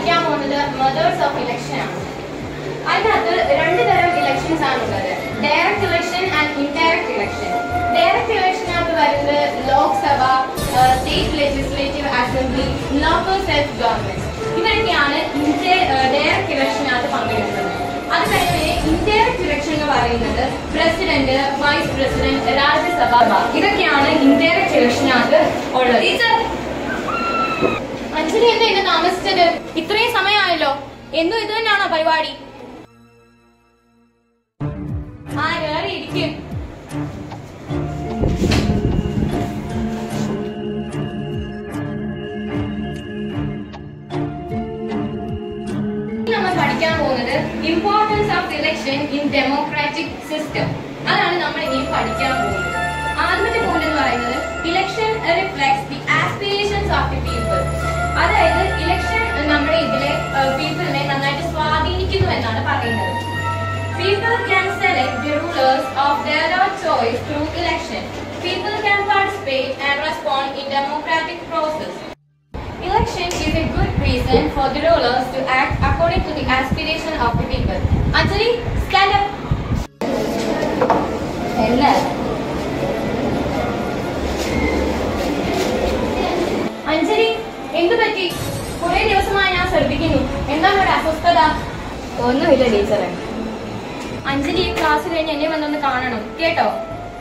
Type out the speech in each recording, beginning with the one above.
പഠിക്കാൻ പോകുന്നത് methods of election ആണ് അതിനകത്ത് രണ്ട് തരം ഇലക്ഷൻസ് ആണ് ഉള്ളത് direct election and indirect election direct ഇലക്ഷനകത്ത് വരുന്നത് Lok Sabha state legislative assembly local self government ഇവരൊക്കെയാണ് ഡയറക്റ്റ് ഇലക്ഷനകത്ത് പങ്കെടുക്കുന്നത് അത് കഴിഞ്ഞ് ഇൻഡയറക്റ്റ് ഇലക്ഷൻ എന്ന് പറയുന്നത് പ്രസിഡന്റ് വൈസ് പ്രസിഡന്റ് രാജ്യസഭ ഇതൊക്കെയാണ് ഇൻഡയറക്റ്റ് ഇലക്ഷനകത്ത് ഉള്ളത് അഞ്ജലി എന്താ ഇന്ന് താമസിച്ചത് ഇത്രയും സമയമായല്ലോ എന്നും ഇത് തന്നെയാണോ പരിപാടി ആ കേറി ഇരിക്കും നമ്മൾ പഠിക്കാൻ പോകുന്നത് importance of election in democratic system അതാണ് നമ്മൾ ഇനി പഠിക്കാൻ പോകുന്നത് ആദ്യത്തെ പോയിന്റ് എന്ന് പറയുന്നത് election reflects the aspirations of the people അതായത് ഇലക്ഷൻ നമ്മുടെ ഇതിലെ പീപ്പിളിനെ നന്നായിട്ട് സ്വാധീനിക്കുന്നു എന്നാണ് പറയുന്നത് People can select the rulers of their own choice through election. People can participate and respond in democratic process. Election is a good reason for the rulers to act according to the aspiration of the people. Anjali, stand up. Anjali എന്തു പറ്റി കുറെ ദിവസമായി ഞാൻ ശ്രദ്ധിക്കുന്നു എന്താണ് ഒരു അസ്വസ്ഥത ഒന്നുമില്ല ടീച്ചറെ അഞ്ജലി ക്ലാസ് കഴിഞ്ഞ് എന്നെ വന്നൊന്ന് കാണണം കേട്ടോ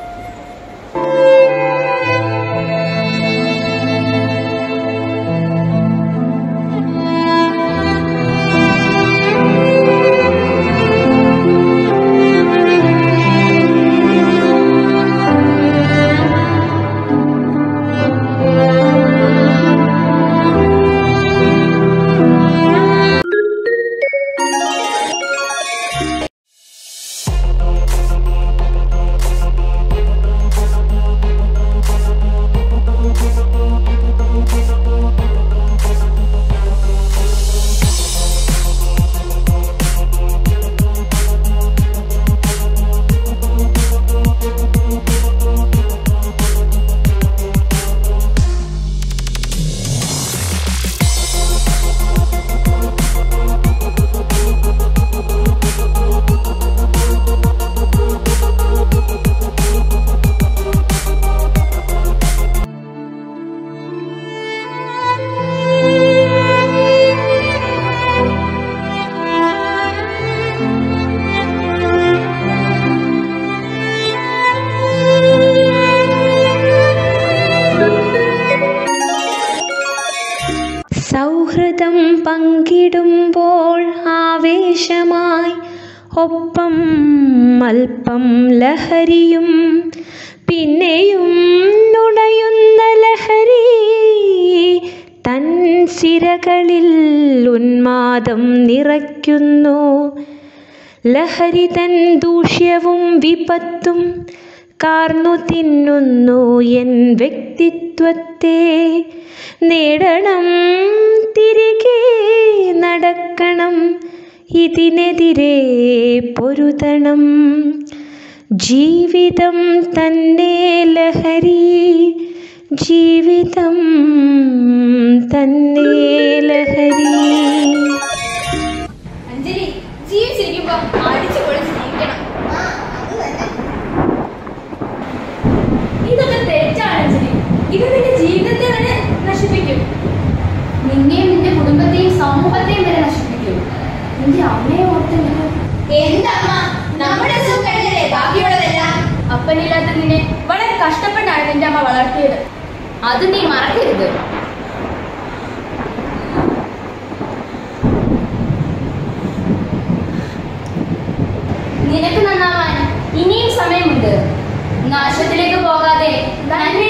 സൗഹൃദം പങ്കിടുമ്പോൾ ആവേശമായി ഒപ്പം അല്പം ലഹരിയും പിന്നെയും നുണയുന്ന ലഹരി തൻ സിരകളിൽ ഉന്മാദം നിറയ്ക്കുന്നു ലഹരി തൻ ദൂഷ്യവും വിപത്തും കാർന്നു തിന്നുന്നു എൻ വ്യക്തിത്വത്തെ നേടണം തിരികെ നടക്കണം ഇതിനെതിരെ പൊരുതണം ജീവിതം തന്നെ ലഹരി ജീവിതം തന്നെ ലഹരി അഞ്ജലി ജീവിച്ചിരിക്കുമ്പോ അടിച്ചു പൊളിച്ച് ജീവിക്കണം ഇതൊക്കെ തെറ്റാണ് അഞ്ജലി ഇത് നിന്റെ ജീവിതത്തെ തന്നെ നശിപ്പിക്കും നിന്നെയും നിന്റെ കുടുംബത്തെയും സമൂഹത്തെയും വരെ നശിപ്പിക്കും നിന്റെ അമ്മയെ ഓർത്തെങ്കിലും എന്തമ്മ നമ്മുടെ സുഖം കഴിഞ്ഞല്ലേ ബാക്കിയുള്ളതെല്ലാം അപ്പനില്ലാത്ത നിന്നെ വളരെ കഷ്ടപ്പെട്ടാണ് നിന്റെ അമ്മ വളർത്തിയത് അത് നീ മറക്കരുത് നിനക്ക് നന്നാവാൻ ഇനിയും സമയമുണ്ട് നാശത്തിലേക്ക് പോകാതെ നന്മ